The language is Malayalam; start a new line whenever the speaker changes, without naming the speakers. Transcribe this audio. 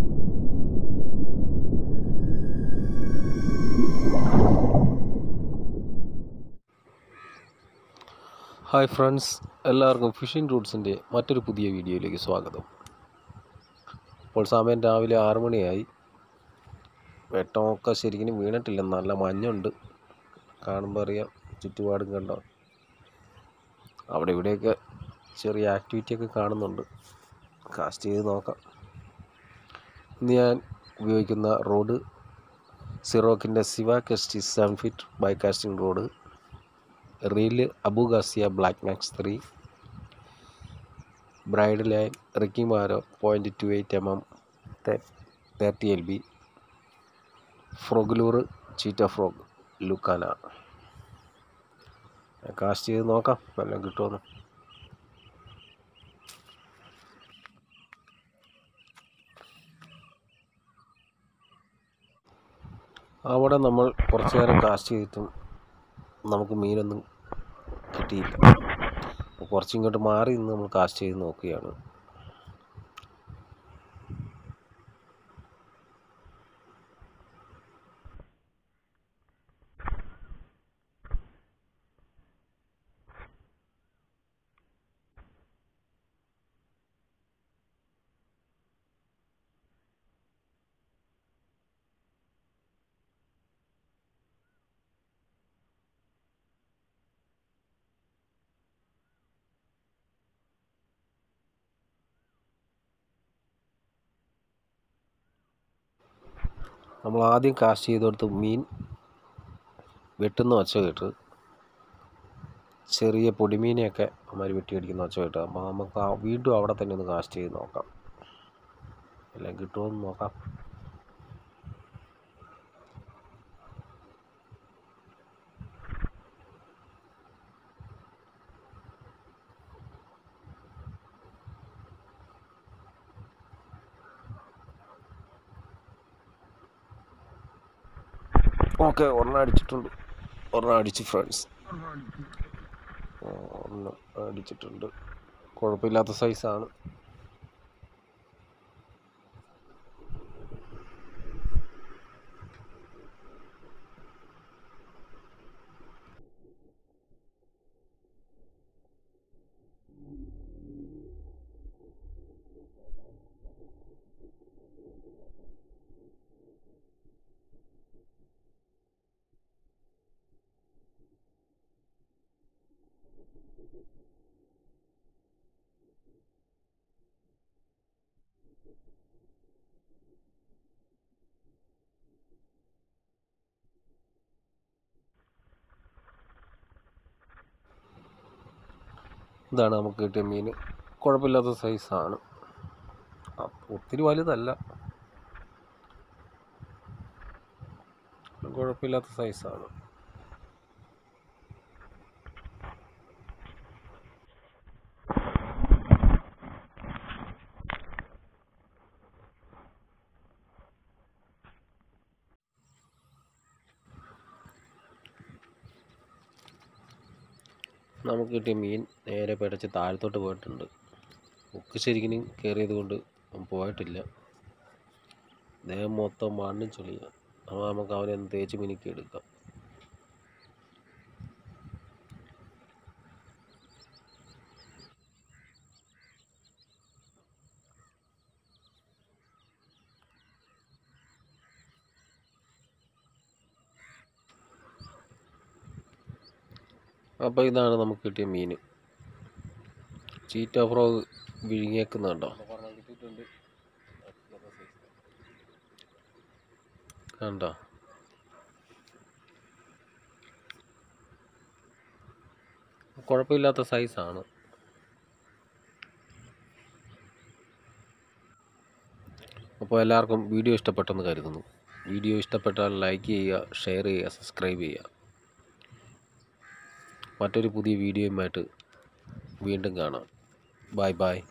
ഹായ് ഫ്രണ്ട്സ് എല്ലാവർക്കും ഫിഷിംഗ് റൂട്ട്സിൻ്റെ മറ്റൊരു പുതിയ വീഡിയോയിലേക്ക് സ്വാഗതം ഇപ്പോൾ സമയം രാവിലെ ആറ് മണിയായി വെട്ടമൊക്കെ ശരിക്കും വീണിട്ടില്ല നല്ല മഞ്ഞുണ്ട് കാണുമ്പോൾ അറിയാം ചുറ്റുപാടും കണ്ടോ അവിടെ ഇവിടെയൊക്കെ ചെറിയ ആക്ടിവിറ്റി ഒക്കെ കാണുന്നുണ്ട് കാസ്റ്റ് ചെയ്ത് നോക്കാം ഇന്ന് ഞാൻ ഉപയോഗിക്കുന്ന റോഡ് സിറോക്കിൻ്റെ സിവ കെസ്റ്റി seven feet bait casting rod reel Abu Garcia black max three braid line റിക്കിമാരോ point two eight M M thirty L B frog lure cheetah frog ലുക്കാന കാസ്റ്റ് ചെയ്ത് നോക്കാം വല്ലതും കിട്ടുമെന്ന് അവിടെ നമ്മൾ കുറച്ച് നേരം കാസ്റ്റ് ചെയ്തിട്ടും നമുക്ക് മീനൊന്നും കിട്ടിയില്ല അപ്പോൾ കുറച്ച് ഇങ്ങോട്ട് മാറി നിന്ന് നമ്മൾ കാസ്റ്റ് ചെയ്ത് നോക്കുകയാണ് നമ്മൾ ആദ്യം കാസ്റ്റ് ചെയ്തെടുത്ത് മീൻ വെട്ടുന്ന ഒച്ച കേട്ട് ചെറിയ പൊടിമീനെയൊക്കെ അമ്മമാർ വെട്ടിയടിക്കുന്ന ഒച്ച കേട്ട് അപ്പോൾ നമുക്ക് ആ വീണ്ടും അവിടെ തന്നെ ഒന്ന് കാസ്റ്റ് ചെയ്ത് നോക്കാം എല്ലാം കിട്ടുമോ എന്ന് നോക്കാം ഓക്കെ ഒരെണ്ണം അടിച്ചിട്ടുണ്ട് ഒരെണ്ണം അടിച്ച് ഫ്രണ്ട്സ് ഒരെണ്ണം അടിച്ചിട്ടുണ്ട് കുഴപ്പമില്ലാത്ത സൈസാണ് ഇതാണ് നമുക്ക് കിട്ടിയ മീൻ കുഴപ്പമില്ലാത്ത സൈസാണ് ഒത്തിരി വലുതല്ല കുഴപ്പമില്ലാത്ത സൈസാണ് നമുക്ക് കിട്ടിയ മീൻ നേരെ പിടച്ച് താഴത്തോട്ട് പോയിട്ടുണ്ട് ഉക്ക് ശരിക്കും കയറിയത് കൊണ്ട് പോയിട്ടില്ല ദേഹം മൊത്തം മണ്ണും ചുളിയാണ് അപ്പോൾ നമുക്ക് അവനെ ഒന്ന് തേച്ച് മിനുക്കി എടുക്കാം അപ്പോൾ ഇതാണ് നമുക്ക് കിട്ടിയ മീൻ ചീറ്റ ഫ്രോഗ് വിഴുങ്ങിയേക്കുന്നുണ്ടോ കണ്ടോ കുഴപ്പമില്ലാത്ത സൈസാണ് അപ്പോൾ എല്ലാവർക്കും വീഡിയോ ഇഷ്ടപ്പെട്ടെന്ന് കരുതുന്നു വീഡിയോ ഇഷ്ടപ്പെട്ടാൽ ലൈക്ക് ചെയ്യുക ഷെയർ ചെയ്യുക സബ്സ്ക്രൈബ് ചെയ്യുക മറ്റൊരു പുതിയ വീഡിയോയുമായിട്ട് വീണ്ടും കാണാം ബൈ ബൈ